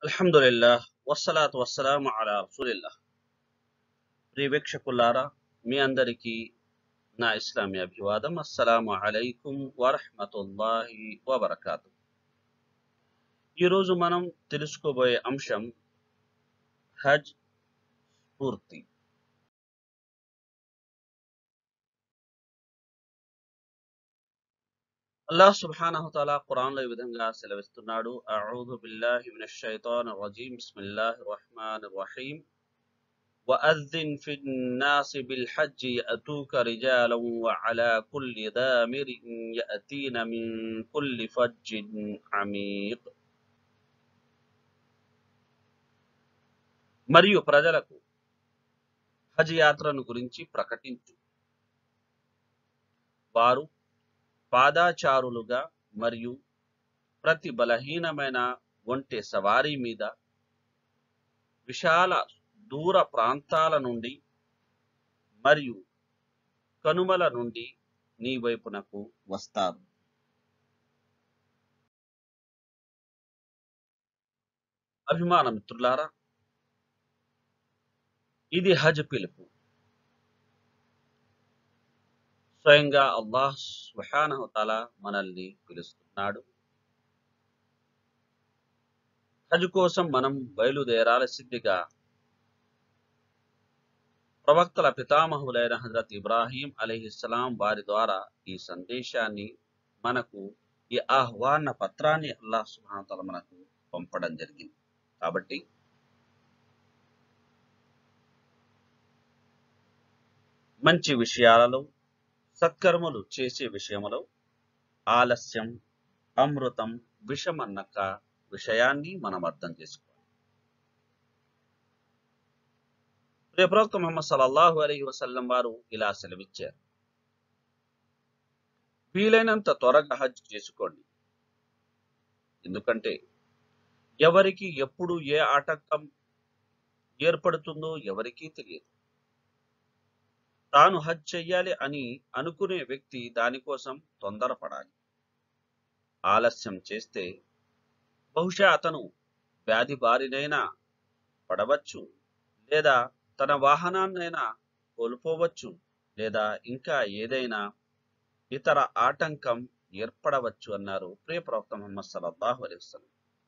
అల్హమ్దులిల్లా వస్సలాతు వస్సలాము అలా రసూలిల్లా ప్రియ వీక్షకులారా మీ అందరికీ నా ఇస్లామీ అభివాదం అస్సలాము అలైకుం వరహ్మతుల్లాహి వబర్కాతు ఈరోజు మనం తెలుసుకోబోయే అంశం హజ్ స్ఫూర్తి అల్లాహ్ సుబ్హానహు తాలా ఖురాన్ లో ఈ విధంగా సెలవిస్తున్నాడు అఊదు బిల్లాహి మినష్ షైతానిర్ రజీం బిస్మిల్లాహిర్ రహ్మానిర్ రహీం وأذن في الناس بالحج يأتوك رجالا وعلى كل ضامر يأتين من كل فج عميق మరియు ప్రజలకు హజ్ యాత్రను గురించి ప్రకటించు వారు పాదాచారులుగా మరియు ప్రతి బలహీనమైన ఒంటె సవారీ మీద విశాల దూర ప్రాంతాల నుండి మరియు కనుమల నుండి నీ వైపునకు వస్తారు అభిమాన మిత్రులారా ఇది హజ్ పిలుపు స్వయంగా అల్లాహ్ సుబ్హానహు తాలా మనల్ని పిలుస్తున్నాడు హజ్ కోసం మనం బయలుదేరాల్సిందిగా ప్రవక్తల పితామహులైన హజరత్ ఇబ్రాహీం అలీహిస్సలాం వారి ద్వారా ఈ సందేశాన్ని మనకు ఈ ఆహ్వాన పత్రాన్ని అల్లాహ్ సుబ్హానహు తాలా మనకు పంపడం జరిగింది కాబట్టి మంచి విషయాలలో సత్కర్మలు చేసే విషయములో ఆలస్యం అమృతం విషమన్నక విషయాన్ని మనం అర్థం చేసుకోవాలి ప్రియ ప్రవక్త ముహమ్మద్ సల్లల్లాహు అలైహి వసల్లం వారు ఇలా సెలవిచ్చారు వీలైనంత త్వరగా హజ్ చేసుకోండి ఎందుకంటే ఎవరికి ఎప్పుడు ఏ ఆటంకం ఏర్పడుతుందో ఎవరికీ తెలియదు తాను హజ్ చెయ్యాలి అని అనుకునే వ్యక్తి దానికోసం తొందరపడాలి ఆలస్యం చేస్తే బహుశా అతను వ్యాధి బారినైనా పడవచ్చు లేదా తన వాహనాన్నైనా కోల్పోవచ్చు లేదా ఇంకా ఏదైనా ఇతర ఆటంకం ఏర్పడవచ్చు అన్నారు ప్రియ ప్రవక్త ముహమ్మద్ సల్లల్లాహు అలైహి వసల్లం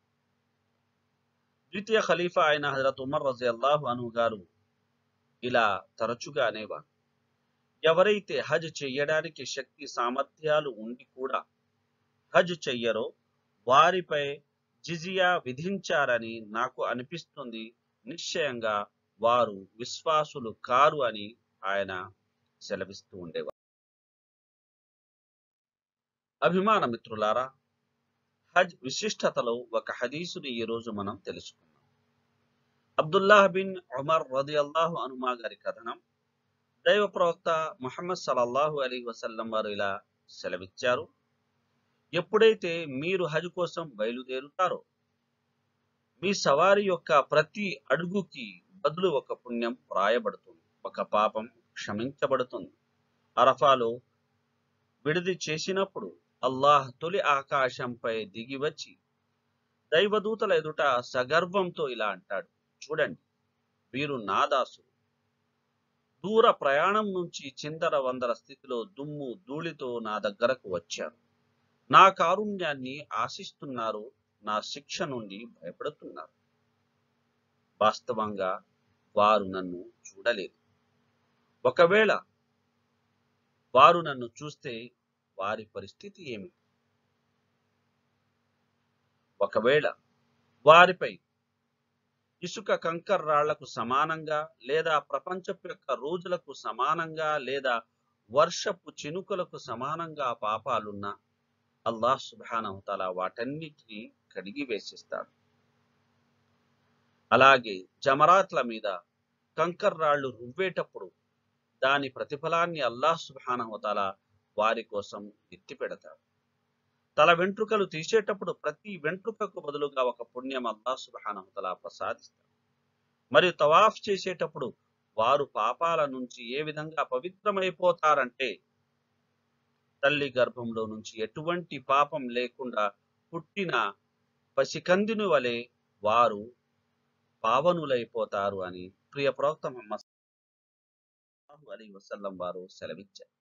ద్వితీయ ఖలీఫా అయిన హజరత్ ఉమర్ రజియల్లాహు అను గారు ఇలా తరచుగా అనేవారు ఎవరైతే హజ్ చెయ్యడానికి శక్తి సామర్థ్యాలు ఉండి కూడా హజ్ చెయ్యరో వారిపై జిజియా విధించారని నాకు అనిపిస్తుంది నిశ్చయంగా వారు విశ్వాసులు కారు అని ఆయన సెలవిస్తూ ఉండేవారు అభిమాన మిత్రులారా హజ్ విశిష్టతలో ఒక హదీసుని ఈ రోజు మనం తెలుసుకున్నాం అబ్దుల్లాహ్ బిన్ ఉమర్ రదియల్లాహు అనుమా గారి కథనం దైవ ప్రవక్త ముహమ్మద్ సల్లల్లాహు అలీ వసల్లం వారు ఇలా సెలవిచ్చారు ఎప్పుడైతే మీరు హజ్ కోసం బయలుదేరుతారో మీ సవారి యొక్క ప్రతి అడుగుకి బదులు ఒక పుణ్యం వ్రాయబడుతుంది ఒక పాపం క్షమించబడుతుంది అరఫాలో విడిది చేసినప్పుడు అల్లాహ్ తొలి ఆకాశంపై దిగి వచ్చి దైవదూతల ఎదుట సగర్వంతో ఇలా అంటాడు చూడండి వీరు నాదాసులు దూర ప్రయాణం నుంచి చిందర వందర స్థితిలో దుమ్ము ధూళితో నా దగ్గరకు వచ్చారు నా కారుణ్యాన్ని ఆశిస్తున్నారు నా శిక్ష నుండి భయపడుతున్నారు వాస్తవంగా వారు నన్ను చూడలేదు ఒకవేళ వారు నన్ను చూస్తే వారి పరిస్థితి ఏమిటి ఒకవేళ వారిపై ఇసుక కంకర్ రాళ్లకు సమానంగా లేదా ప్రపంచపు యొక్క రోజులకు సమానంగా లేదా వర్షపు చినుకలకు సమానంగా పాపాలున్నా అల్లాహ్ సుబానవతల వాటన్నిటినీ కడిగి వేసిస్తాడు అలాగే జమరాత్ల మీద కంకర్ రాళ్లు రువ్వేటప్పుడు దాని ప్రతిఫలాన్ని అల్లాహ్ సుబానవతల వారి కోసం ఎత్తి పెడతాడు తల వెంట్రుకలు తీసేటప్పుడు ప్రతి వెంట్రుకకు బదులుగా ఒక పుణ్యం అల్లాహ్ సుబానవతల ప్రసాదిస్తాడు మరియు తవాఫ్ చేసేటప్పుడు వారు పాపాల నుంచి ఏ విధంగా పవిత్రమైపోతారంటే తల్లి గర్భంలో నుంచి ఎటువంటి పాపం లేకుండా పుట్టిన పసికందిని వలె వారు పావనులైపోతారు అని ప్రియ ప్రవక్త ముహమ్మద్ సల్లల్లాహు అలైహి వసల్లం వారు సెలవిచ్చారు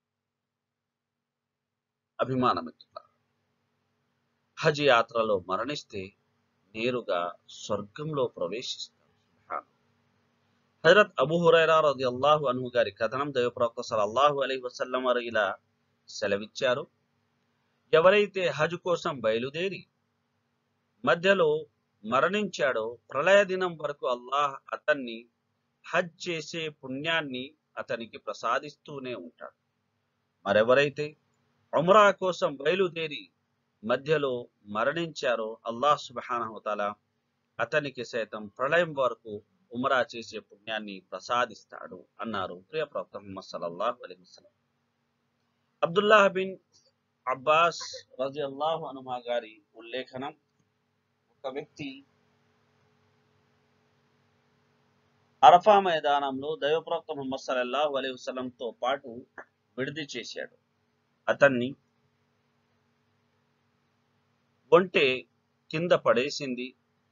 అభిమానమిత్రుల హజ్ యాత్రలో మరణిస్తే నేరుగా స్వర్గంలో ప్రవేశిస్తారు సుబ్హాన్. హజరత్ అబూ హురైరా రదియల్లాహు అన్హు గారి కథనం దైవ ప్రవక్త సల్లల్లాహు అలైహి వసల్లం వారు ఇలా సెలవిచ్చారు ఎవరైతే హజ్ కోసం బయలుదేరి మధ్యలో మరణించాడో ప్రళయ దినం వరకు అల్లాహ్ అతన్ని హజ్ చేసే పుణ్యాన్ని అతనికి ప్రసాదిస్తూనే ఉంటాడు మరెవరైతే ఉమ్రా కోసం బయలుదేరి మధ్యలో మరణించారో అల్లాహ్ సుబహానహుతాల అతనికి సైతం ప్రళయం వరకు ఉమరా చేసే పుణ్యాన్ని ప్రసాదిస్తాడు అన్నారు ప్రియ ప్రవక్త ముహమ్మద్ సల్లల్లాహు అలైహి వసల్లం అబ్దుల్లాహ్ బిన్ అబ్బాస్ రజియల్లాహు అనుమా గారి ఉల్లేఖనం ఒక వ్యక్తి అరఫా మైదానంలో దైవప్రవక్త ముహమ్మద్ సల్లల్లాహు అలైహి వసల్లంతో పాటు విడిది చేశాడు అతన్ని ఒంటె కింద పడేసింది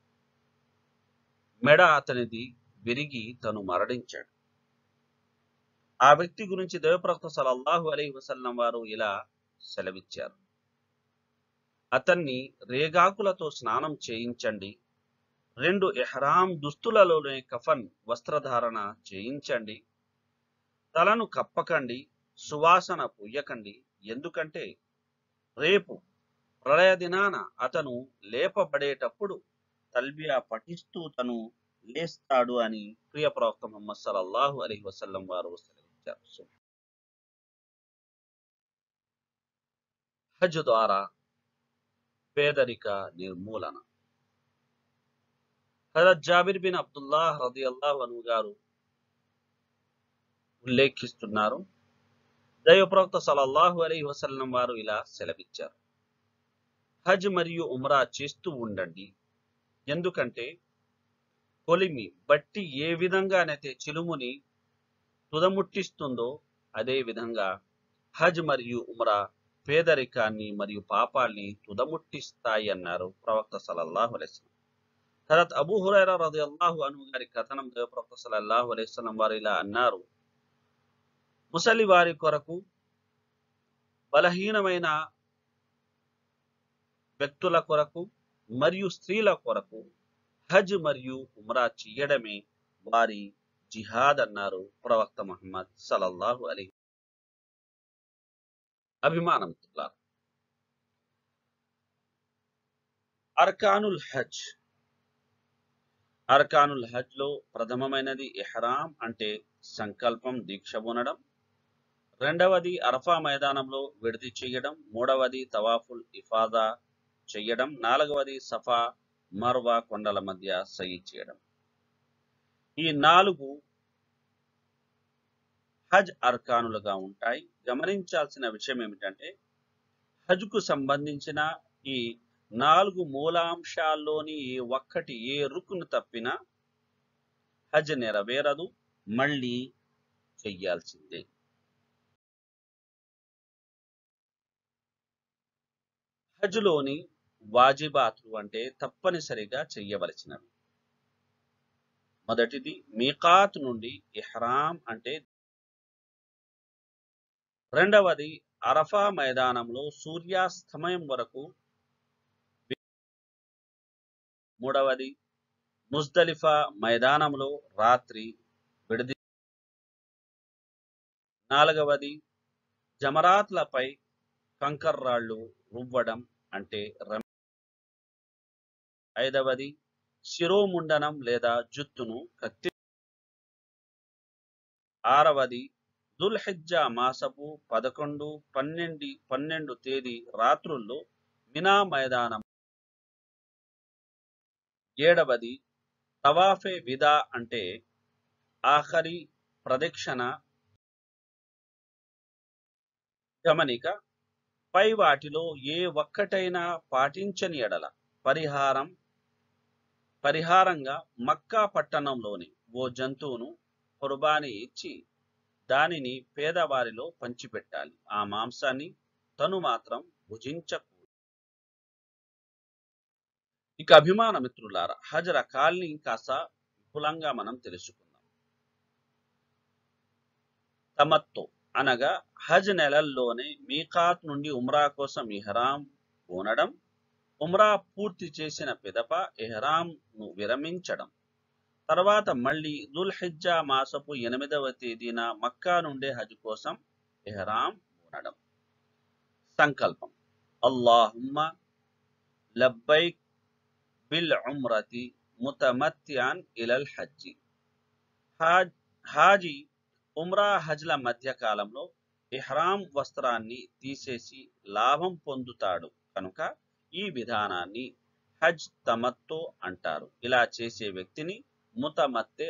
మెడ అతనిది విరిగి తను మరణించాడు ఆ వ్యక్తి గురించి దైవప్రవక్త సల్లల్లాహు అలైహి వసల్లం వారు ఇలా సెలవిచ్చారు అతన్ని రేగాకులతో స్నానం చేయించండి రెండు ఎహ్రాం దుస్తులలోనే కఫన్ వస్త్రధారణ చేయించండి తలను కప్పకండి సువాసన పుయ్యకండి ఎందుకంటే రేపు ప్రళయ దినాన అతను లేపబడేటప్పుడు తల్బియా పఠిస్తూ తను లేస్తాడు అని ప్రియ ప్రవక్త ముహమ్మద్ సల్లల్లాహు అలైహి వసల్లం వారు సెలవిచ్చారు హజ్ ద్వారా పేదరిక నిర్మూలన హజరత్ జాబిర్ బిన్ అబ్దుల్లాహ్ రదియల్లాహు అను గారు ఉల్లేఖిస్తున్నారు దైవ ప్రవక్త సల్లల్లాహు అలైహి వసల్లం వారు ఇలా సెలవిచ్చారు హజ్ మరియు ఉమ్రా చేస్తూ ఉండండి ఎందుకంటే కొలిమి బట్టి ఏ విధంగానైతే చిలుముని తుదముట్టిస్తుందో అదే విధంగా హజ్ మరియు ఉమ్రా పేదరికాన్ని మరియు పాపాల్ని తుదముట్టిస్తాయి అన్నారు ప్రవక్త సల్లల్లాహు అలైహి హజరత్ అబూ హురైరా రదియల్లాహు అన్హు గారి కథనం దేవ ప్రవక్త సల్లల్లాహు అలైహి వసల్లం వారు ఇలా అన్నారు ముసలి వారి కొరకు బలహీనమైన వ్యక్తుల కొరకు మరియు స్త్రీల కొరకు హజ్ మరియు ఉమ్రా చేయడమే వారి జిహాద్ అన్నారు ప్రవక్త మహమ్మద్ సల్లల్లాహు అలీ అభిమానం అర్కానుల్ హజ్ అర్కానుల్ హజ్ లో ప్రథమమైనది ఇహ్రాం అంటే సంకల్పం దీక్ష ఉండడం రెండవది అరఫా మైదానంలో విడిది చేయడం మూడవది తవాఫుల్ ఇఫాదా చేయడం నాలుగవది సఫా మర్వా కొండల మధ్య సయి చేయడం ఈ నాలుగు హజ్ అర్కానులుగా ఉంటాయి గమనించాల్సిన విషయం ఏమిటంటే హజ్కు సంబంధించిన ఈ నాలుగు మూలాంశాల్లోని ఏ ఒక్కటి ఏ రుకును తప్పినా హజ్ నెరవేరదు మళ్ళీ చెయ్యాల్సిందే హజ్లోని వాజిబాతులు అంటే తప్పనిసరిగా చెయ్యవలసినవి మొదటిది మీకాత్ నుండి ఇహ్రాం అంటే రెండవది అరఫా మైదానంలో సూర్యాస్తమయం వరకు మూడవది ముజ్దలిఫా మైదానంలో రాత్రి విడిది నాలుగవది జమరాత్లపై కంకర్రాళ్ళు రువ్వడం అంటే రమ ఐదవది శిరోముండనం లేదా జుత్తును కత్తి ఆరవది దుల్హిజ్జా మాసపు పదకొండు పన్నెండు పన్నెండు తేదీ రాత్రుల్లో మినా మైదానం ఏడవది తవాఫే విదా అంటే ఆఖరి ప్రదక్షిణ గమనిక పై వాటిలో ఏ ఒక్కటైనా పాటించని ఎడల పరిహారం పరిహారంగా మక్కా పట్టణంలోని ఓ జంతువును కుర్బానీ ఇచ్చి దానిని పేదవారిలో పంచిపెట్టాలి ఆ మాంసాన్ని తను మాత్రం భుజించకూడదు ఇక అభిమాన మిత్రులారా హజ్ రకాల్ని కాస్త విపులంగా మనం తెలుసుకుందాం తమత్తు అనగా హజ్ నెలల్లోనే మీకాత్ నుండి ఉమ్రా కోసం ఇహ్రాం పూనడం ఉమ్రా పూర్తి చేసిన పిదప ఇహ్రాంను విరమించడం తర్వాత మళ్ళీ దుల్హిజ్జా మాసపు ఎనిమిదవ తేదీన మక్కా నుండి హజ్ కోసం ఇహ్రాం పూనడం సంకల్పం అల్లాహుమ్మ లబ్బైక్ బిల్ ఉమ్రతి ముతమత్యాన్ ఇలల్ హజ్జి హాజ్ హాజీ ఉమ్రా హజ్ల మధ్య కాలంలో ఇహ్రాం వస్త్రాన్ని తీసేసి లాభం పొందుతాడు కనుక ఈ విధానాన్ని హజ్ తమత్తో అంటారు ఇలా చేసే వ్యక్తిని ముతమత్తే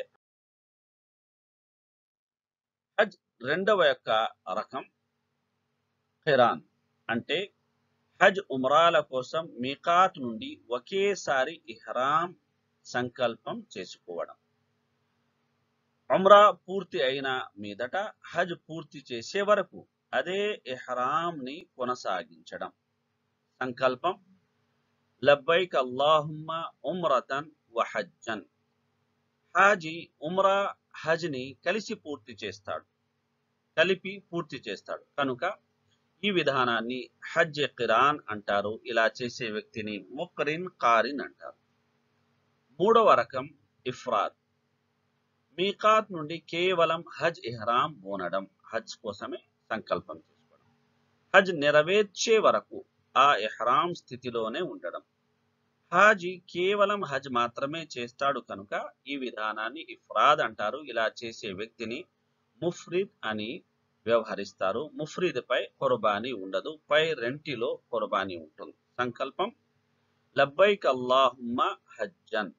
హజ్ రెండవ యొక్క రకం ఖిరాన్ అంటే హజ్ ఉమ్రాల కోసం మీకాత్ నుండి ఒకేసారి ఇహ్రాం సంకల్పం చేసుకోవడం ఉమ్రా పూర్తి అయిన మీదట హజ్ పూర్తి చేసే వరకు అదే ఇహ్రాం ని కొనసాగించడం సంకల్పం లబ్బైక్ అల్లాహుమ్మ ఉమ్రతన్ వ హజ్జన్ హాజీ ఉమ్రా హజ్ ని కలిసి పూర్తి చేస్తాడు కలిపి పూర్తి చేస్తాడు కనుక ఈ విధానాన్ని హజ్ కిరాన్ అంటారు ఇలా చేసే వ్యక్తిని ముక్రిన్ కారిన్ అంటారు మూడవ రకం ఇఫ్రాద్ మీకాత్ నుండి కేవలం హజ్ ఇహ్రాం బోనడం హజ్ కోసమే సంకల్పం చేసుకోవడం హజ్ నెరవేర్చే వరకు ఆ ఇహ్రాం స్థితిలోనే ఉండడం హాజీ కేవలం హజ్ మాత్రమే చేస్తాడు కనుక ఈ విధానాన్ని ఇఫ్రాద్ అంటారు ఇలా చేసే వ్యక్తిని ముఫ్రిద్ అని వ్యవహరిస్తారు ముఫ్రిద్ పై కుర్బానీ ఉండదు పై రెంటిలో కుర్బానీ ఉంటుంది సంకల్పం లబ్బైక్ అల్లాహుమ్మ హజ్జన్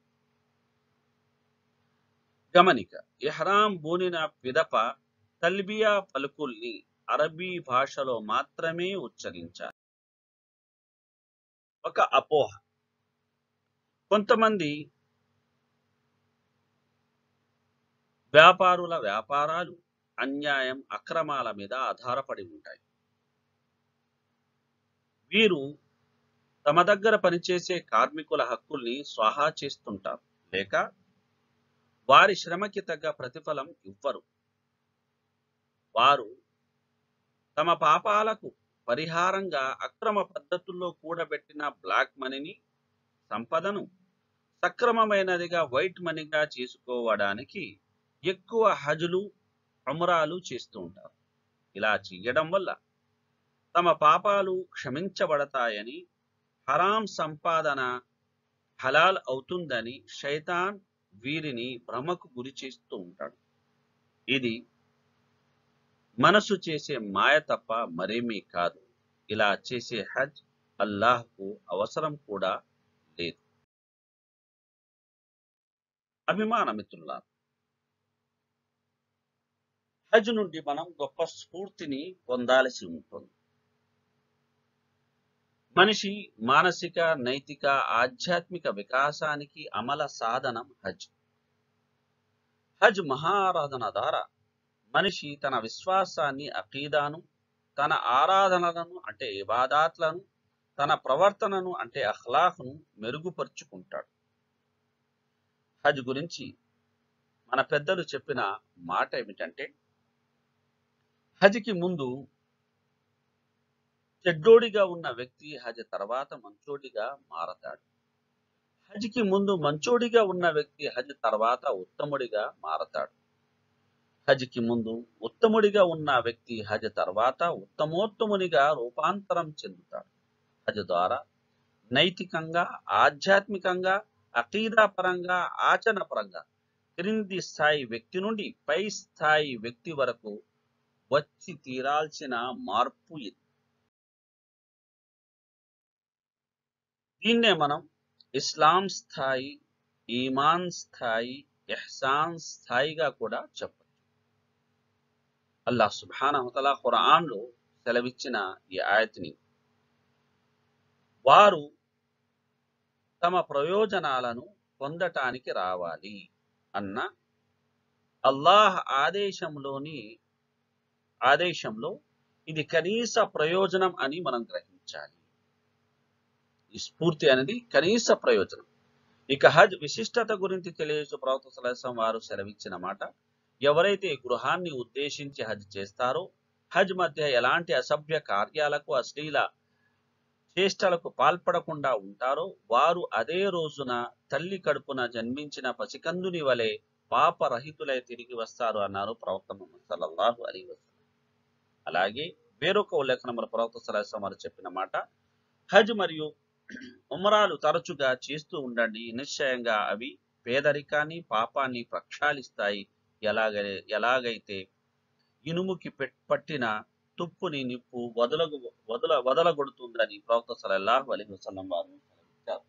గమనిక ఇహ్రాం బూనిన పిదప తల్బియా పలుకుల్ని అరబీ భాషలో మాత్రమే ఉచ్చరించాలి ఒక అపోహ కొంతమంది వ్యాపారుల వ్యాపారాలు అన్యాయం అక్రమాల మీద ఆధారపడి ఉంటాయి వీరు తమ దగ్గర పనిచేసే కార్మికుల హక్కుల్ని స్వాహా చేస్తుంటారు లేక వారి శ్రమకి తగ్గ ప్రతిఫలం ఇవ్వరు వారు తమ పాపాలకు పరిహారంగా అక్రమ పద్ధతుల్లో కూడబెట్టిన బ్లాక్ మనీని సంపదను సక్రమమైనదిగా వైట్ మనీగా చేసుకోవడానికి ఎక్కువ హజులు అమురాలు చేస్తూ ఉంటారు ఇలా చేయడం వల్ల తమ పాపాలు క్షమించబడతాయని హరాం సంపాదన హలాల్ అవుతుందని శైతాన్ వీరిని భ్రమకు గురి చేస్తూ ఉంటాడు ఇది మనసు చేసే మాయ తప్ప మరేమీ కాదు ఇలా చేసే హజ్ అల్లాహ్కు అవసరం కూడా లేదు అభిమాన మిత్రుల హజ్ నుండి మనం గొప్ప స్ఫూర్తిని పొందాల్సి ఉంటుంది మనిషి మానసిక నైతిక ఆధ్యాత్మిక వికాసానికి అమల సాధనం హజ్ హజ్ మహారాధన ద్వారా మనిషి తన విశ్వాసాన్ని అకీదాను తన ఆరాధనలను అంటే ఇబాదాత్లను తన ప్రవర్తనను అంటే అఖ్లాహ్ను మెరుగుపరుచుకుంటాడు హజ్ గురించి మన పెద్దలు చెప్పిన మాట ఏమిటంటే హజ్కి ముందు చెడ్డోడిగా ఉన్న వ్యక్తి హజ్ తర్వాత మంచోడిగా మారతాడు హజ్కి ముందు మంచోడిగా ఉన్న వ్యక్తి హజ్ తర్వాత ఉత్తముడిగా మారతాడు హజ్కి ముందు ఉత్తముడిగా ఉన్న వ్యక్తి హజ్ తర్వాత ఉత్తమోత్తమునిగా రూపాంతరం చెందుతాడు హజ్ ద్వారా నైతికంగా ఆధ్యాత్మికంగా అకీదా పరంగా ఆచరణ పరంగా క్రింది స్థాయి వ్యక్తి నుండి పై స్థాయి వ్యక్తి వరకు వచ్చి తీరాల్సిన మార్పు ఇది దీన్నే మనం ఇస్లాం స్థాయి ఈమాన్ స్థాయి ఎహ్సాన్ స్థాయిగా కూడా చెప్పచ్చు అల్లాహ్ సుబ్హానహుతల ఖురాన్ లో సెలవిచ్చిన ఈ ఆయతిని వారు తమ ప్రయోజనాలను పొందటానికి రావాలి అన్న అల్లాహ్ ఆదేశంలోని ఆదేశంలో ఇది కనీస ప్రయోజనం అని మనం గ్రహించాలి ఈ స్ఫూర్తి అనేది కనీస ప్రయోజనం ఇక హజ్ విశిష్టత గురించి తెలియజేస్తూ ప్రవక్త సలహం వారు సెలవిచ్చిన మాట ఎవరైతే గృహాన్ని ఉద్దేశించి హజ్ చేస్తారో హజ్ మధ్య ఎలాంటి అసభ్య కార్యాలకు అశ్లీల చేష్టలకు పాల్పడకుండా ఉంటారో వారు అదే రోజున తల్లి కడుపున జన్మించిన పసికందుని వలె పాపరహితులై తిరిగి వస్తారు అన్నారు ప్రవక్త ముహమ్మద్ సల్లల్లాహు అలీ వసల్లం అలాగే వేరొక ఉల్లేఖనముల ప్రవక్త సలహం వారు చెప్పిన మాట హజ్ మరియు ఉమరాలు తరచుగా చేస్తూ ఉండండి నిశ్చయంగా అవి పేదరికాన్ని పాపాన్ని ప్రక్షాళిస్తాయి ఎలాగ ఎలాగైతే ఇనుముకి పెట్- పట్టిన తుప్పుని నిప్పు వదలగు వదల వదలగొడుతుందని ప్రవక్త సలల్లాహు అలైహి వసల్లం వారు సెలవిచ్చారు.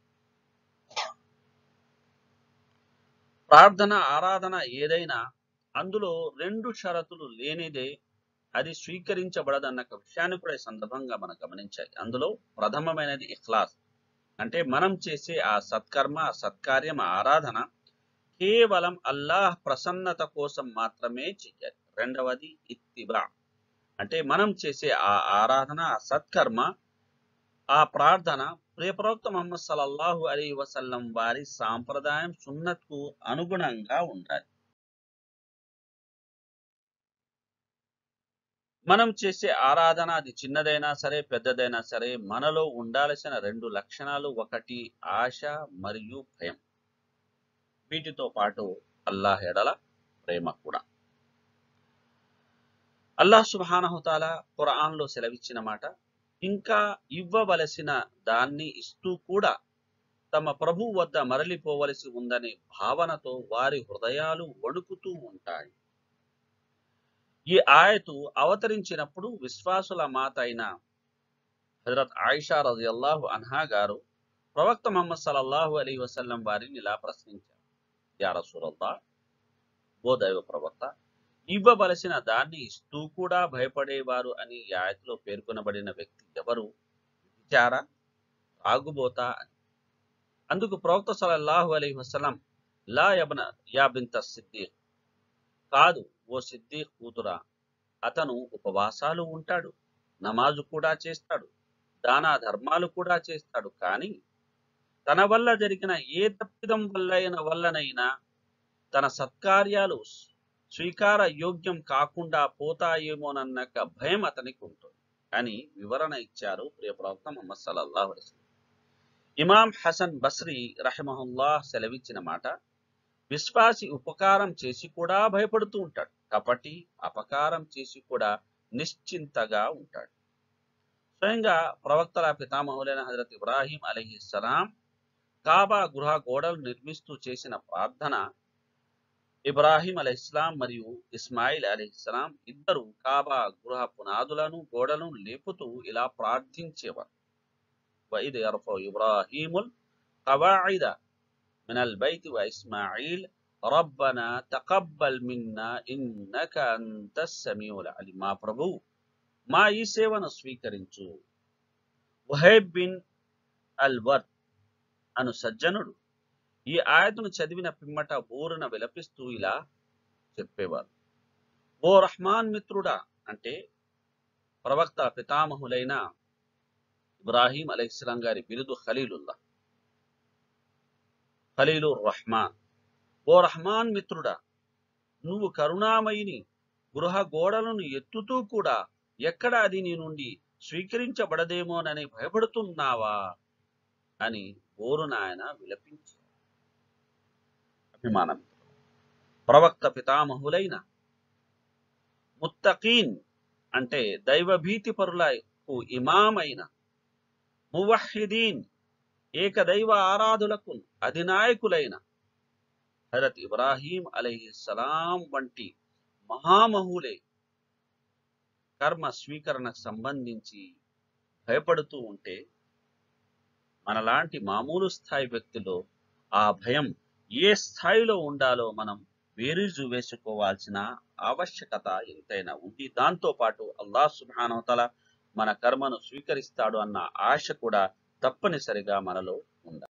ప్రార్థన ఆరాధన ఏదైనా అందులో రెండు షరతులు లేనిదే అది స్వీకరించబడదన్న ఒక విషయాన్ని కూడా ఈ సందర్భంగా మనం గమనించాలి అందులో ప్రథమమైనది ఇఖ్లాస్ అంటే మనం చేసే ఆ సత్కర్మ ఆ సత్కార్యం ఆ ఆరాధన కేవలం అల్లాహ్ ప్రసన్నత కోసం మాత్రమే చెయ్యాలి రెండవది ఇత్తిబా అంటే మనం చేసే ఆ ఆరాధన ఆ సత్కర్మ ఆ ప్రార్థన ప్రియప్రవక్త ముహమ్మద్ సల్లల్లాహు అలీ వసల్లం వారి సాంప్రదాయం సున్నత్కు అనుగుణంగా ఉండాలి మనం చేసే ఆరాధన అది చిన్నదైనా సరే పెద్దదైనా సరే మనలో ఉండాల్సిన రెండు లక్షణాలు ఒకటి ఆశ మరియు భయం వీటితో పాటు అల్లాహ్ ఎడల ప్రేమ కూడా అల్లాహ్ సుబానహుతాల ఖురాన్లో సెలవిచ్చిన మాట ఇంకా ఇవ్వవలసిన దాన్ని ఇస్తూ కూడా తమ ప్రభు వద్ద మరలిపోవలసి ఉందనే భావనతో వారి హృదయాలు వణుకుతూ ఉంటాయి ఈ ఆయతు అవతరించినప్పుడు విశ్వాసుల మాత అయిన హజరత్ ఆయిషా రజియల్లాహు అన్హా గారు ప్రవక్త ముహమ్మద్ సల్లల్లాహు అలీ వసల్లం వారిని ఇలా ప్రశ్నించారు యా రసూలల్లా ఓ దైవ ప్రవక్త ఇవ్వవలసిన దాన్ని ఇస్తూ కూడా భయపడేవారు అని ఈ ఆయతలో పేర్కొనబడిన వ్యక్తి ఎవరు విచార తాగుబోతా అని అందుకు ప్రవక్త సల్లల్లాహు అలైహి వసల్లం లా యబ్న యా బింత సిద్దీక్ కాదు ఓ సిద్దీక్ కూతురా అతను ఉపవాసాలు ఉంటాడు నమాజు కూడా చేస్తాడు దాన ధర్మాలు కూడా చేస్తాడు కానీ తన వల్ల జరిగిన ఏ తప్పిదం వల్లైన వల్లనైనా తన సత్కార్యాలు స్వీకార యోగ్యం కాకుండా పోతాయేమోనన్న భయం అతనికి ఉంటుంది అని వివరణ ఇచ్చారు ప్రియ ప్రవక్త ముహమ్మద్ సల్లల్లాహు అలైహి వసల్లం. ఇమాం హసన్ బస్రి రహమహుల్లాహ్ సెలవిచ్చిన మాట విశ్వాసి ఉపకారం చేసి కూడా భయపడుతూ ఉంటాడు కపటి అపకారం చేసి కూడా నిశ్చింతగా ఉంటాడు స్వయంగా ప్రవక్తల పితామహులైన హజరత్ ఇబ్రాహీం అలీహిస్సలాం కాబా గృహ గోడలు నిర్మిస్తూ చేసిన ప్రార్థన ఇబ్రాహీం అలైహిస్లాం మరియు ఇస్మాయిల్ అలీహిస్సలాం ఇద్దరు కాబా గృహ పునాదులను గోడలను లేపుతూ ఇలా ప్రార్థించేవారు وإذ يرفع إبراهيم القواعد من البيت وإسماعيل ربنا تقبل منا إنك أنت السميع العليم మా ప్రభు మా ఈ సేవను స్వీకరించు వహైబ్ బిన్ అల్ వర్ అను సజ్జనుడు ఈ ఆయతను చదివిన పిమ్మట ఊరున విలపిస్తూ ఇలా చెప్పేవారు ఓ రహమాన్ మిత్రుడా అంటే ప్రవక్త పితామహులైన ఇబ్రాహీం అలైహిస్సలాం గారి బిరుదు ఖలీలుల్లా ఖలీలుర్ రహమాన్ ఓ రహమాన్ మిత్రుడా నువ్వు కరుణామయిని గృహ గోడలను ఎత్తుతూ కూడా ఎక్కడ అది నీ నుండి స్వీకరించబడదేమోనని భయపడుతున్నావా అని ఓరునాయన విలపించారు అభిమానం ప్రవక్త పితామహులైన ముత్తకీన్ అంటే దైవభీతి పరులకు ఇమామైన మువహిదీన్ ఏకదైవ ఆరాధులకు అధినాయకులైన హజరత్ ఇబ్రాహీం అలైహిస్సలాం వంటి మహామహులే కర్మ స్వీకరణకు సంబంధించి భయపడుతూ ఉంటే మనలాంటి మామూలు స్థాయి వ్యక్తిలో ఆ భయం ఏ స్థాయిలో ఉండాలో మనం బేరీజు వేసుకోవాల్సిన ఆవశ్యకత ఎంతైనా ఉంది దాంతో పాటు అల్లాహ్ సుబ్హానహు తల మన కర్మను స్వీకరిస్తాడు అన్న ఆశ కూడా తప్పనిసరిగా మనలో ఉండాలి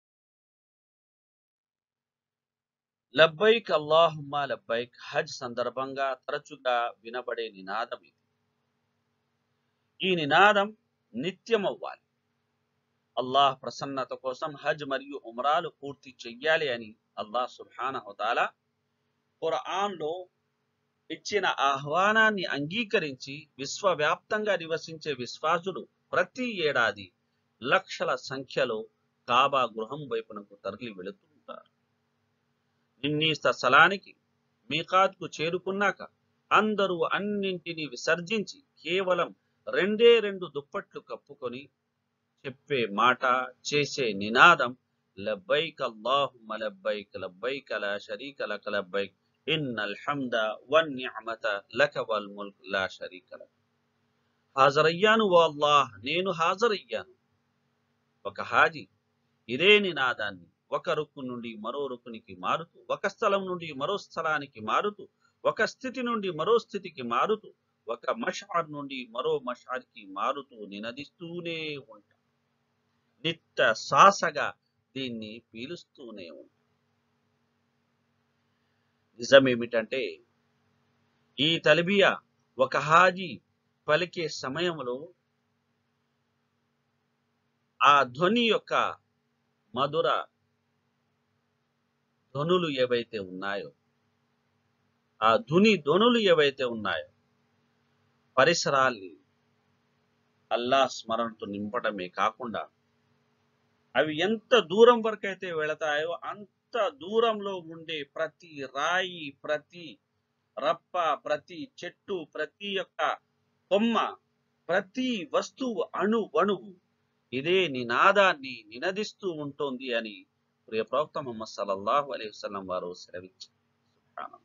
లబ్బైక్ అల్లాహుమ్మా లబ్బైక్ హజ్ సందర్భంగా తరచుగా వినబడే నినాదం ఇది ఈ నినాదం నిత్యం అవ్వాలి అల్లాహ్ ప్రసన్నత కోసం హజ్ మరియు ఉమ్రాలు పూర్తి చెయ్యాలి అని అల్లాహ్ సుబ్హానహుతాల ఖురాన్లో ఇచ్చిన ఆహ్వానాన్ని అంగీకరించి విశ్వవ్యాప్తంగా నివసించే విశ్వాసులు ప్రతి ఏడాది లక్షల సంఖ్యలో కాబా గృహం వైపునకు తరలి వెళుతుంటారు నిర్ణీత స్థలానికి మీకాత్కు చేరుకున్నాక అందరూ అన్నింటినీ విసర్జించి కేవలం రెండే రెండు దుప్పట్లు కప్పుకొని చెప్పే మాట చేసే నినాదం లబ్బైక్ అల్లాహుమ్మ లబ్బైక్ లబ్బైక్ లా షరీక లక లబ్బైక్ ఇన్నల్ హమ్ద వన్ నిఅమత లక వల్ ముల్క్ లా షరీక లక హాజరయ్యాను ఓ అల్లాహ్ నేను హాజరయ్యాను ఒక హాజీ ఇదే నినాదాన్ని ఒక రుక్కు నుండి మరో రుక్కునికి మారుతూ ఒక స్థలం నుండి మరో స్థలానికి మారుతూ ఒక స్థితి నుండి మరో స్థితికి మారుతూ ఒక మషార్ నుండి మరో మషార్కి మారుతూ నినదిస్తూనే ఉంటా నిత్య శ్వాసగా దీన్ని పీలుస్తూనే ఉంటా నిజమేమిటంటే ఈ తలిబియా ఒక హాజీ పలికే సమయంలో ఆ ధ్వని యొక్క మధుర ధ్వనులు ఏవైతే ఉన్నాయో ఆ ధుని ధ్వనులు ఏవైతే ఉన్నాయో పరిసరాల్ని అల్లా స్మరణతో నింపడమే కాకుండా అవి ఎంత దూరం వరకు అయితే వెళతాయో అంత దూరంలో ఉండే ప్రతి రాయి ప్రతి రప్ప ప్రతి చెట్టు ప్రతి యొక్క కొమ్మ ప్రతి వస్తువు అణు అణువు ఇదే నినాదాన్ని నినదిస్తూ ఉంటుంది అని ప్రియ ప్రవక్త ముహమ్మద్ సల్లల్లాహు అలైహి వసల్లం వారు సెలవిచ్చారు సుబ్హానల్లాహ్.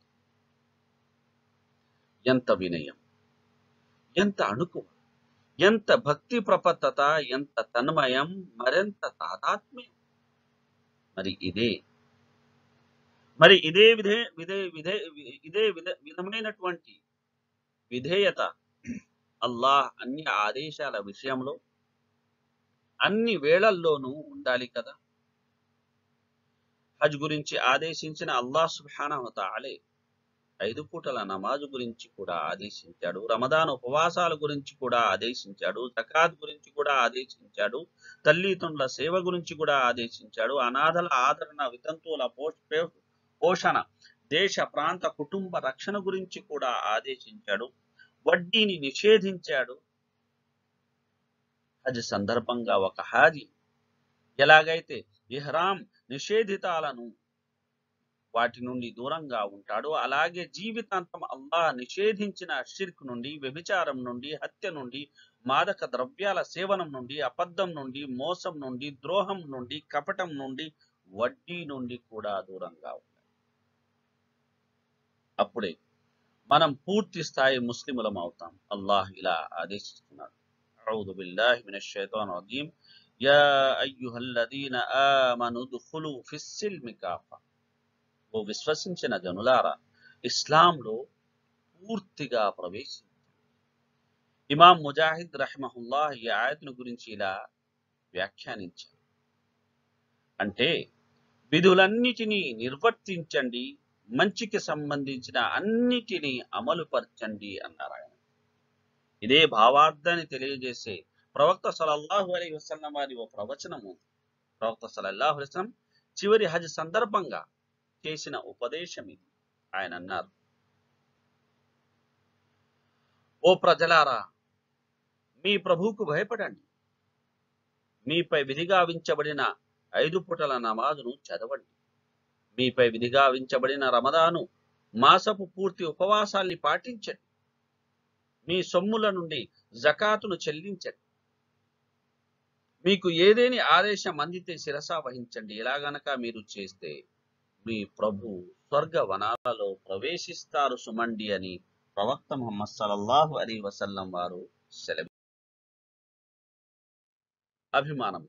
ఎంత వినయం ఎంత అణుకువ ఎంత భక్తి ప్రపత్తత ఎంత తన్మయం మరెంత తాదాత్మ్యం మరి ఇదే మరి ఇదే విధే విధే విధే ఇదే విధ విధమైనటువంటి విధేయత అల్లాహ్ అన్ని ఆదేశాల విషయంలో అన్ని వేళల్లోనూ ఉండాలి కదా హజ్ గురించి ఆదేశించిన అల్లాహ్ సుబ్హానహు తాలే ఐదు పూటల నమాజు గురించి కూడా ఆదేశించాడు రమదాన్ ఉపవాసాల గురించి కూడా ఆదేశించాడు జకాత్ గురించి కూడా ఆదేశించాడు తల్లిదండ్రుల సేవ గురించి కూడా ఆదేశించాడు అనాథల ఆదరణ వితంతువుల పోష- పోషణ దేశ ప్రాంత కుటుంబ రక్షణ గురించి కూడా ఆదేశించాడు వడ్డీని నిషేధించాడు హజ్ సందర్భంగా ఒక హాజీ ఎలాగైతే ఇహ్రాం నిషేధితాలను వాటి నుండి దూరంగా ఉంటాడు అలాగే జీవితాంతం అల్లాహ్ నిషేధించిన షిర్క్ నుండి వ్యభిచారం నుండి హత్య నుండి మాదక ద్రవ్యాల సేవనం నుండి అబద్ధం నుండి మోసం నుండి ద్రోహం నుండి కపటం నుండి వడ్డీ నుండి కూడా దూరంగా ఉండాలి అప్పుడే మనం పూర్తి స్థాయి ముస్లిములం అవుతాం అల్లాహ్ ఇలా ఆదేశిస్తున్నాడు أعوذ بالله من الشيطان الرجيم يا أيها الذين آمنوا ادخلوا في السلم كافة ఓ విశ్వసించిన జనులారా ఇస్లాంలో పూర్తిగా ప్రవేశించారు ఇమాం ముజాహిద్ రహ్మహుల్లాహ్ ఈ ఆయతను గురించి ఇలా వ్యాఖ్యానించారు అంటే విధులన్నిటినీ నిర్వర్తించండి మంచికి సంబంధించిన అన్నిటినీ అమలుపరచండి అన్నారు ఆయన ఇదే భావార్థాన్ని తెలియజేసే ప్రవక్త సలల్లాహు అలై వసల్లం వారి ఓ ప్రవచనం ఉంది ప్రవక్త సలల్లాహు అలైహి వసల్లం చివరి హజ్ సందర్భంగా చేసిన ఉపదేశం ఇది ఆయన అన్నారు ఓ ప్రజలారా మీ ప్రభువుకు భయపడండి మీపై విధిగా వించబడిన ఐదు పూటల నమాజును చదవండి మీపై విధిగా వించబడిన రమదాను మాసపు పూర్తి ఉపవాసాల్ని పాటించండి మీ సొమ్ముల నుండి జకాతును చెల్లించండి మీకు ఏదేని ఆదేశం అందితే శిరసా వహించండి ఇలా గనక మీరు చేస్తే మీ ప్రభు స్వర్గ వనాలలో ప్రవేశిస్తారు సుమండి అని ప్రవక్త ముహమ్మద్ సల్లల్లాహు అలీ వసల్లం వారు సెలవు అభిమానం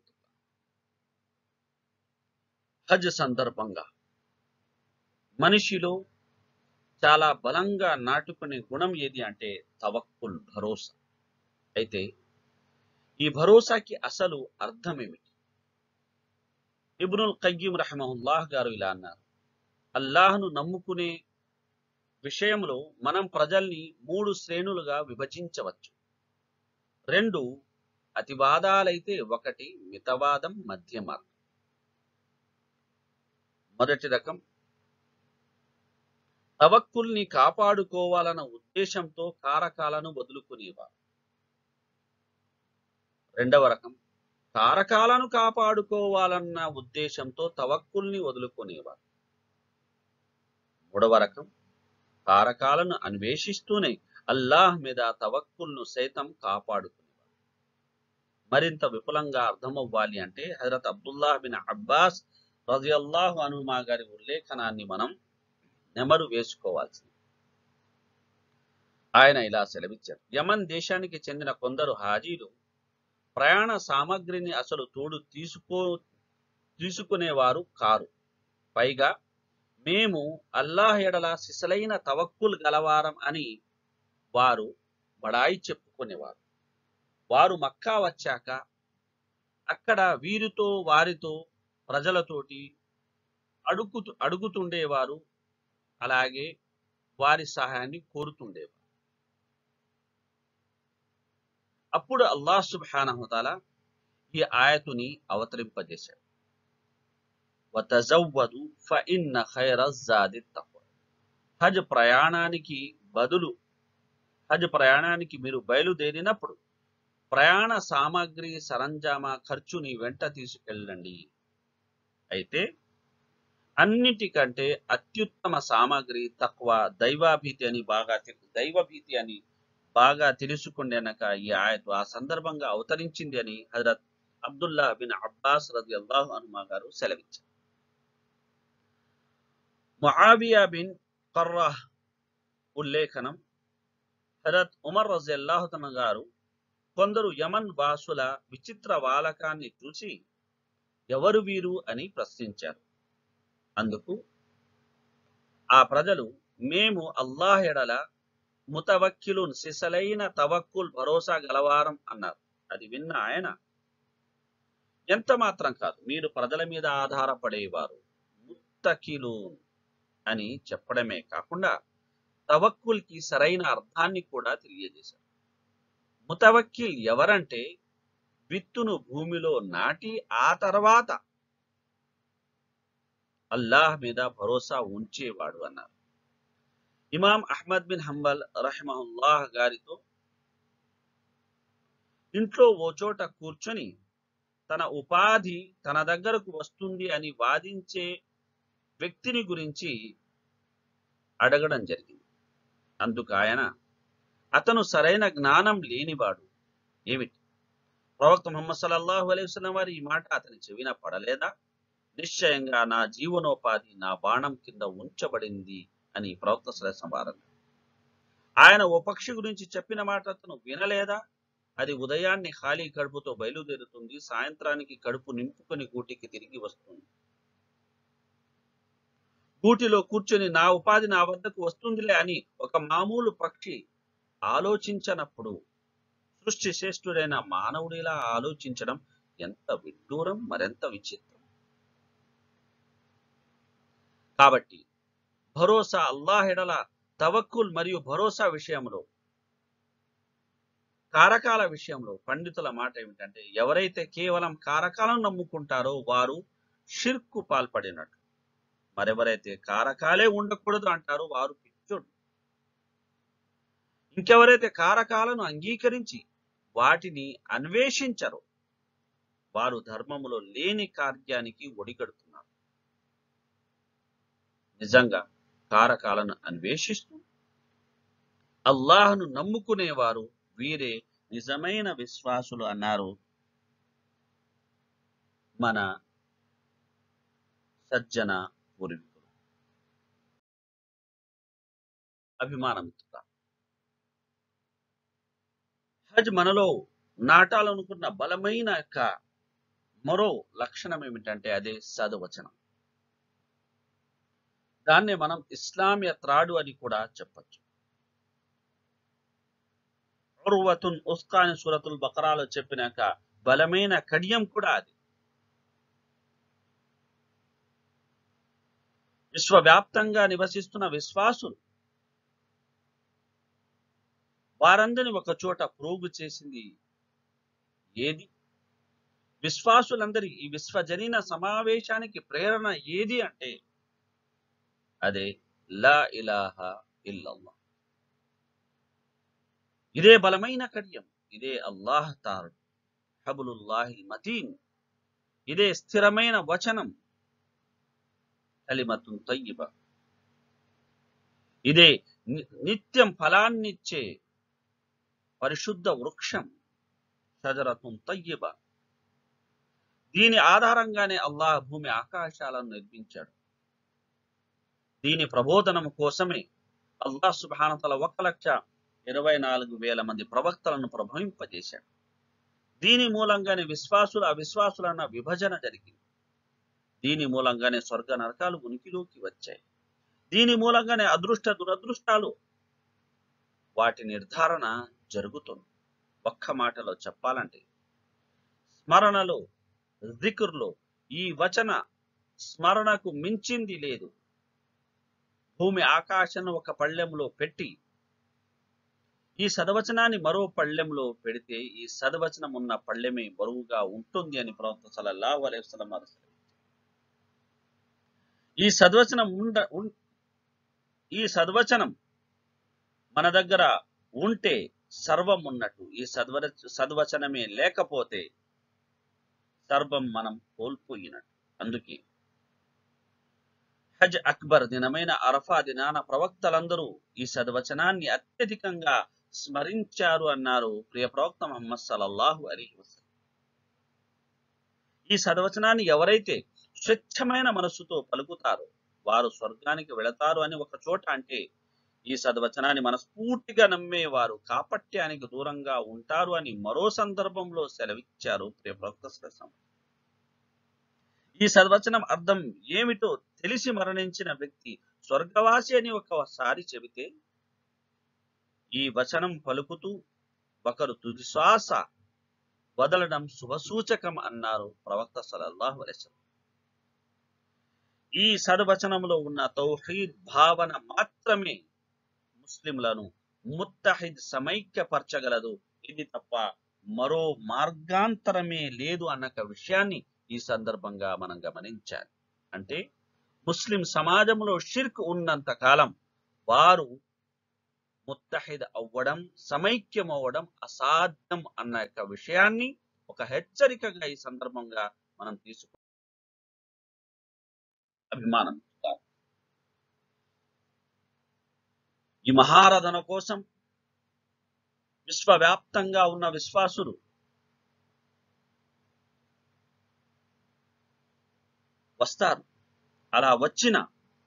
హజ్ సందర్భంగా మనిషిలో చాలా బలంగా నాటుకునే గుణం ఏది అంటే తవక్కుల్ భరోసా అయితే ఈ భరోసాకి అసలు అర్థం ఏమిటి ఇబ్నుల్ కయ్యం రహమహుల్లాహ్ గారు ఇలా అన్నారు అల్లాహ్ను నమ్ముకునే విషయంలో మనం ప్రజల్ని మూడు శ్రేణులుగా విభజించవచ్చు రెండు అతివాదాలైతే ఒకటి మితవాదం మధ్య మార్గం మొదటి రకం తవక్కుల్ని కాపాడుకోవాలన్న ఉద్దేశంతో కారకాలను వదులుకునేవారు రెండవ రకం కారకాలను కాపాడుకోవాలన్న ఉద్దేశంతో తవక్కుల్ని వదులుకునేవారు మూడవ రకం కారకాలను అన్వేషిస్తూనే అల్లాహ్ మీద తవక్కుల్ను సైతం కాపాడుకునేవారు మరింత విపులంగా అర్థమవ్వాలి అంటే హజరత్ అబ్దుల్లాహ్ బిన్ అబ్బాస్ రజియల్లాహు అనుమా గారి ఉల్లేఖనాన్ని మనం నెమరు వేసుకోవాల్సింది ఆయన ఇలా సెలవిచ్చారు యమన్ దేశానికి చెందిన కొందరు హాజీలు ప్రయాణ సామగ్రిని అసలు తోడు తీసుకో తీసుకునేవారు కారు పైగా మేము అల్లాహ్ ఎడల సిసలైన తవక్కుల్ గలవారం అని వారు బడాయి చెప్పుకునేవారు వారు మక్కా వచ్చాక అక్కడ వీరితో వారితో ప్రజలతోటి అడుగు అడుగుతుండేవారు అలాగే వారి సహాయాన్ని కోరుతుండేవారు అప్పుడు అల్లాహ్ సుబ్హానహుతాల ఈ ఆయతుని అవతరింపజేశాడు వతజవ్వదు ఫఇన్న ఖైర జాది తక్వ హజ్ ప్రయాణానికి బదులు హజ్ ప్రయాణానికి మీరు బయలుదేరినప్పుడు ప్రయాణ సామాగ్రి సరంజామా ఖర్చుని వెంట తీసుకెళ్ళండి అయితే అన్నిటికంటే అత్యుత్తమ సామాగ్రి తక్కువ దైవాభీతి అని బాగా తెలు- దైవభీతి అని బాగా తెలుసుకుండేనక ఈ ఆయత్ ఆ సందర్భంగా అవతరించింది అని హజరత్ అబ్దుల్లా బిన్ అబ్బాస్ రది అల్లాహు అనుమా గారు సెలవిచ్చారు ముఆవియా బిన్ కర్రాహ్ ఉల్లేఖనం హజరత్ ఉమర్ రజల్లాహు తన గారు కొందరు యమన్ వాసుల విచిత్ర వాలకాన్ని చూసి ఎవరు వీరు అని ప్రశ్నించారు అందుకు ఆ ప్రజలు మేము అల్లాహ్ ఎడల ముతవక్కిలున్ సిసలైన తవక్కుల్ భరోసా గలవారం అన్నారు అది విన్న ఆయన ఎంత మాత్రం కాదు మీరు ప్రజల మీద ఆధారపడేవారు ముత్తకిలూన్ అని చెప్పడమే కాకుండా తవక్కుల్ కి సరైన అర్థాన్ని కూడా తెలియజేశారు ముతవక్కిల్ ఎవరంటే విత్తును భూమిలో నాటి ఆ తర్వాత అల్లాహ్ మీద భరోసా ఉంచేవాడు అన్నారు ఇమాం అహ్మద్ బిన్ హంబల్ రహమహుల్లాహ్ గారితో ఇంట్లో ఓ చోట కూర్చొని తన ఉపాధి తన దగ్గరకు వస్తుంది అని వాదించే వ్యక్తిని గురించి అడగడం జరిగింది అందుకు ఆయన అతను సరైన జ్ఞానం లేనివాడు ఏమిటి ప్రవక్త ముహమ్మద్ సల్లల్లాహు అలైహి వసల్లం వారి ఈ మాట అతని చెవిన పడలేదా నిశ్చయంగా నా జీవనోపాధి నా బాణం కింద ఉంచబడింది అని ప్రవక్త సలహం ఆయన ఓ పక్షి గురించి చెప్పిన మాట అతను వినలేదా అది ఉదయాన్నే ఖాళీ కడుపుతో బయలుదేరుతుంది సాయంత్రానికి కడుపు నింపుకొని గూటికి తిరిగి వస్తుంది గూటిలో కూర్చొని నా ఉపాధి నా వద్దకు వస్తుందిలే అని ఒక మామూలు పక్షి ఆలోచించనప్పుడు సృష్టి శ్రేష్ఠుడైన మానవుడిలా ఆలోచించడం ఎంత విడ్డూరం మరెంత విచిత్రం కాబట్టి భరోసా అల్లాహెడల తవక్కుల్ మరియు భరోసా విషయంలో కారకాల విషయంలో పండితుల మాట ఏమిటంటే ఎవరైతే కేవలం కారకాలను నమ్ముకుంటారో వారు షిర్కు పాల్పడినట్టు మరెవరైతే కారకాలే ఉండకూడదు అంటారో వారు పిచ్చోడు ఇంకెవరైతే కారకాలను అంగీకరించి వాటిని అన్వేషించరో వారు ధర్మములో లేని కార్యానికి ఒడిగడుతున్నారు నిజంగా కారకాలను అన్వేషిస్తూ అల్లాహను నమ్ముకునేవారు వీరే నిజమైన విశ్వాసులు అన్నారు మన సజ్జన పూర్వీకులు అభిమానమిత్రుల హజ్ మనలో నాటాలనుకున్న బలమైన యొక్క మరో లక్షణం ఏమిటంటే అదే సదవచనం దాన్నే మనం ఇస్లామియ త్రాడు అని కూడా చెప్పచ్చు ఉర్వతున్ ఉస్కా అని సూరతుల్ బకరాలో చెప్పినాక బలమైన కడియం కూడా అది విశ్వవ్యాప్తంగా నివసిస్తున్న విశ్వాసులు వారందరిని ఒక చోట ప్రోగు చేసింది ఏది విశ్వాసులందరి ఈ విశ్వజనీన సమావేశానికి ప్రేరణ ఏది అంటే అదే లా ఇలాహ ఇల్లల్లా ఇదే బలమైన కడియం ఇదే అల్లాహ్ తారుడు హబులుల్లాహిల్ మతీన్ ఇదే స్థిరమైన వచనం కలిమతున్ తయ్యిబ ఇదే ని- నిత్యం ఫలాన్నిచ్చే పరిశుద్ధ వృక్షం షజరతున్ తయ్యిబ దీని ఆధారంగానే అల్లాహ్ భూమి ఆకాశాలను నిర్మించాడు దీని ప్రబోధనం కోసమే అల్లాహ్ సుబ్హానతల ఒక లక్ష ఇరవై నాలుగు వేల మంది ప్రవక్తలను ప్రభవింపజేశాడు దీని మూలంగానే విశ్వాసుల అవిశ్వాసులన్న విభజన జరిగింది దీని మూలంగానే స్వర్గ నరకాలు ఉనికిలోకి వచ్చాయి దీని మూలంగానే అదృష్ట దురదృష్టాలు వాటి నిర్ధారణ జరుగుతుంది ఒక్క మాటలో చెప్పాలంటే స్మరణలో జిక్ర్లో ఈ వచన స్మరణకు మించింది లేదు భూమి ఆకాశను ఒక పళ్ళెంలో పెట్టి ఈ సదవచనాన్ని మరో పళ్ళెంలో పెడితే ఈ సదవచనం ఉన్న పళ్ళెమే బరువుగా ఉంటుంది అని ప్రవక్త సల్లల్లాహు అలైహి వసల్లం వారు సెలవిచ్చారు. ఈ సద్వచనం ఉండ ఉన్- ఈ సద్వచనం మన దగ్గర ఉంటే సర్వం ఉన్నట్టు ఈ సద్వ సద్వచనమే లేకపోతే సర్వం మనం కోల్పోయినట్టు అందుకే హజ్ అక్బర్ దినమైన అరఫా దినాన ప్రవక్తలందరూ ఈ సద్వచనాన్ని అత్యధికంగా స్మరించారు అన్నారు ప్రియ ప్రవక్త ముహమ్మద్ సల్లల్లాహు అలీహి వసల్లం ఈ సద్వచనాన్ని ఎవరైతే స్వచ్ఛమైన మనస్సుతో పలుకుతారో వారు స్వర్గానికి వెళతారు అని ఒక చోట అంటే ఈ సద్వచనాన్ని మనస్ఫూర్తిగా నమ్మేవారు కాపట్యానికి దూరంగా ఉంటారు అని మరో సందర్భంలో సెలవిచ్చారు ప్రియ ప్రవక్త సరసం ఈ సద్వచనం అర్థం ఏమిటో తెలిసి మరణించిన వ్యక్తి స్వర్గవాసి అని ఒకసారి చెబితే ఈ వచనం పలుకుతూ ఒకరు తుది శ్వాస వదలడం శుభసూచకం అన్నారు ప్రవక్త సలల్లాహు అలైహి ఈ సద్వచనంలో ఉన్న తౌహీద్ భావన మాత్రమే ముస్లింలను ముత్తహిద్ సమైక్యపరచగలదు ఇది తప్ప మరో మార్గాంతరమే లేదు అన్న ఒక విషయాన్ని ఈ సందర్భంగా మనం గమనించాలి అంటే ముస్లిం సమాజంలో షిర్క్ ఉన్నంత కాలం వారు ముత్తహిద్ అవ్వడం సమైక్యం అవ్వడం అసాధ్యం అన్న యొక్క విషయాన్ని ఒక హెచ్చరికగా ఈ సందర్భంగా మనం తీసుకో అభిమానం ఈ మహారథన కోసం విశ్వవ్యాప్తంగా ఉన్న విశ్వాసులు వస్తారు అలా వచ్చిన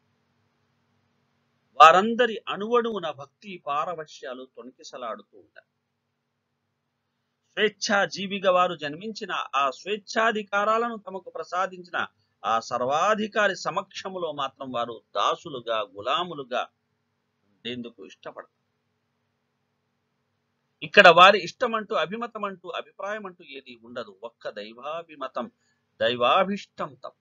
వారందరి అణువణువున భక్తి పారవశ్యాలు తొణికిసలాడుతూ ఉంటారు స్వేచ్ఛా జీవిగా వారు జన్మించిన ఆ స్వేచ్ఛాధికారాలను తమకు ప్రసాదించిన ఆ సర్వాధికారి సమక్షములో మాత్రం వారు దాసులుగా గులాములుగా ఉండేందుకు ఇష్టపడతారు ఇక్కడ వారి ఇష్టమంటూ అభిమతమంటూ అభిప్రాయం అంటూ ఏది ఉండదు ఒక్క దైవాభిమతం దైవాభిష్టం తప్ప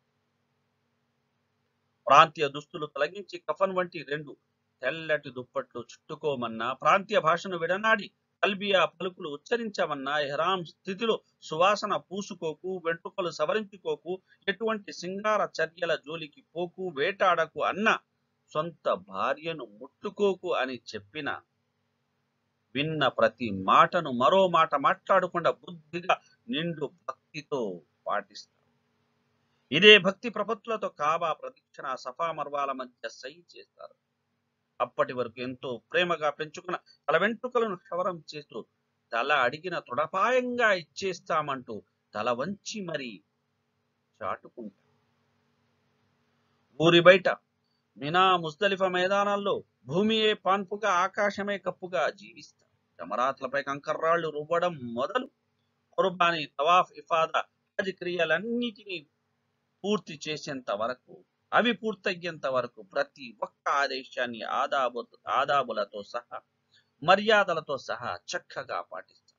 ప్రాంతీయ దుస్తులు తొలగించి కఫన్ వంటి రెండు తెల్లటి దుప్పట్లు చుట్టుకోమన్నా ప్రాంతీయ భాషను విడనాడి కల్బియా పలుకులు ఉచ్చరించమన్నా ఎహ్రాం స్థితిలో సువాసన పూసుకోకు వెంట్రుకలు సవరించుకోకు ఎటువంటి సింగార చర్యల జోలికి పోకు వేటాడకు అన్న సొంత భార్యను ముట్టుకోకు అని చెప్పిన విన్న ప్రతి మాటను మరో మాట మాట్లాడకుండా బుద్ధిగా నిండు భక్తితో పాటిస్తారు ఇదే భక్తి ప్రపత్తులతో కాబా ప్రదక్షిణ సఫా మర్వాల మధ్య సై చేస్తారు అప్పటి వరకు ఎంతో ప్రేమగా పెంచుకున్న తల వెంట్రుకలను క్షవరం చేస్తూ తల అడిగిన తృడపాయంగా ఇచ్చేస్తామంటూ తల వంచి మరి చాటుకుంటారు ఊరి బయట మినా ముస్తలిఫ మైదానాల్లో భూమియే పాన్పుగా ఆకాశమే కప్పుగా జీవిస్తారు జమరాత్లపై కంకర్రాళ్లు రువ్వడం మొదలు కుర్బానీ తవాఫ్ ఇఫాదా హజ్ క్రియలన్నిటినీ పూర్తి చేసేంత వరకు అవి పూర్తయ్యేంత వరకు ప్రతి ఒక్క ఆదేశాన్ని ఆదాబు ఆదాబులతో సహా మర్యాదలతో సహా చక్కగా పాటిస్తారు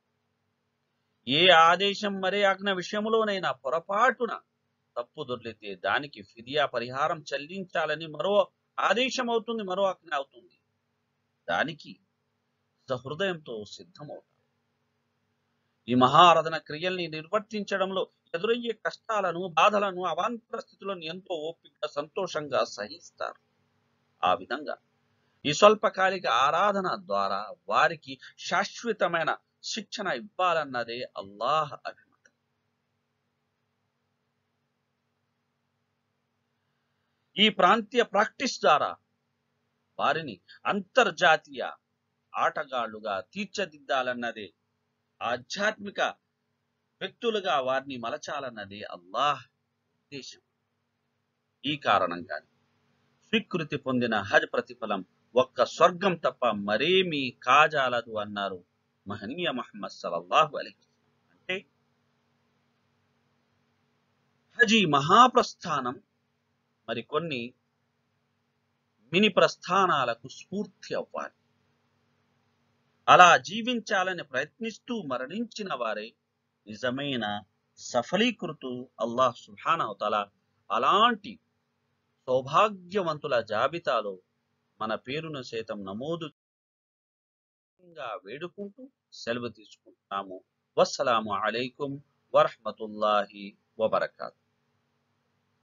ఏ ఆదేశం మరే ఆజ్ఞ విషయంలోనైనా పొరపాటున తప్పు దొర్లితే దానికి ఫిదియా పరిహారం చెల్లించాలని మరో ఆదేశం అవుతుంది మరో ఆజ్ఞ అవుతుంది దానికి సహృదయంతో సిద్ధమవుతారు ఈ మహారథన క్రియల్ని నిర్వర్తించడంలో ఎదురయ్యే కష్టాలను బాధలను అవాంతర స్థితులను ఎంతో ఓపిక సంతోషంగా సహిస్తారు ఆ విధంగా ఈ స్వల్పకాలిక ఆరాధన ద్వారా వారికి శాశ్వతమైన శిక్షణ ఇవ్వాలన్నదే అల్లాహ్ అభిమతం ఈ ప్రాంతీయ ప్రాక్టీస్ ద్వారా వారిని అంతర్జాతీయ ఆటగాళ్లుగా తీర్చిదిద్దాలన్నదే ఆధ్యాత్మిక వ్యక్తులుగా వారిని మలచాలన్నదే అల్లాహ్ ఉద్దేశం ఈ కారణంగా స్వీకృతి పొందిన హజ్ ప్రతిఫలం ఒక్క స్వర్గం తప్ప మరేమీ కాజాలదు అన్నారు మహనీయ మహమ్మద్ సల్లల్లాహు అలైహి వసల్లం. అంటే హజీ మహాప్రస్థానం మరికొన్ని మిని ప్రస్థానాలకు స్ఫూర్తి అవ్వాలి అలా జీవించాలని ప్రయత్నిస్తూ మరణించిన వారే నిజమైన సఫలీకృతు అల్లాహ్ సుహానవతల అలాంటి సౌభాగ్యవంతుల జాబితాలో మన పేరును సైతం నమోదు గా వేడుకుంటూ సెలవు తీసుకుంటున్నాము వస్సలాము అలైకుం వరహమతుల్లాహి వబర్కాతు